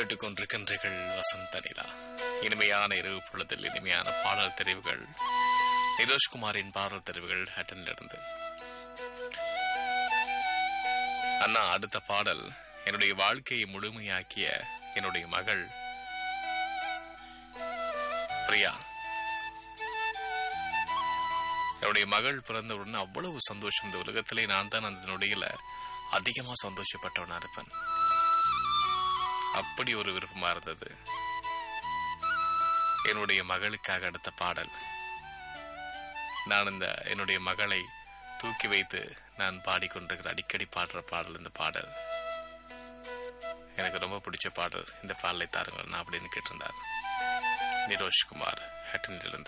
கேட்டுக்கொண்டிருக்கின்றீர்கள் வசந்த நிலா இனிமையான இரவு பொழுதில் இனிமையான பாடல் தெரிவுகள் நிரோஷ்குமாரின் பாடல் தெரிவுகள் ஹட்டனிலிருந்து அண்ணா அடுத்த பாடல் என்னுடைய வாழ்க்கையை முழுமையாக்கிய என்னுடைய மகள் பிரியா என்னுடைய மகள் பிறந்தவுடன் அவ்வளவு சந்தோஷம் இந்த உலகத்திலே நான் தான் அந்த நொடியில அதிகமா சந்தோஷப்பட்டவனா இருப்பேன் அப்படி ஒரு விருப்பமா இருந்தது என்னுடைய மகளுக்காக அடுத்த பாடல் நான் இந்த என்னுடைய மகளை தூக்கி வைத்து நான் பாடிக்கொண்டிருக்கிற அடிக்கடி பாடுற பாடல் இந்த பாடல் எனக்கு ரொம்ப பிடிச்ச பாடல் இந்த பாடலை தாருங்கள் நான் அப்படின்னு கேட்டிருந்தார் நிரோஷ் குமார் ஹட்டனிலிருந்து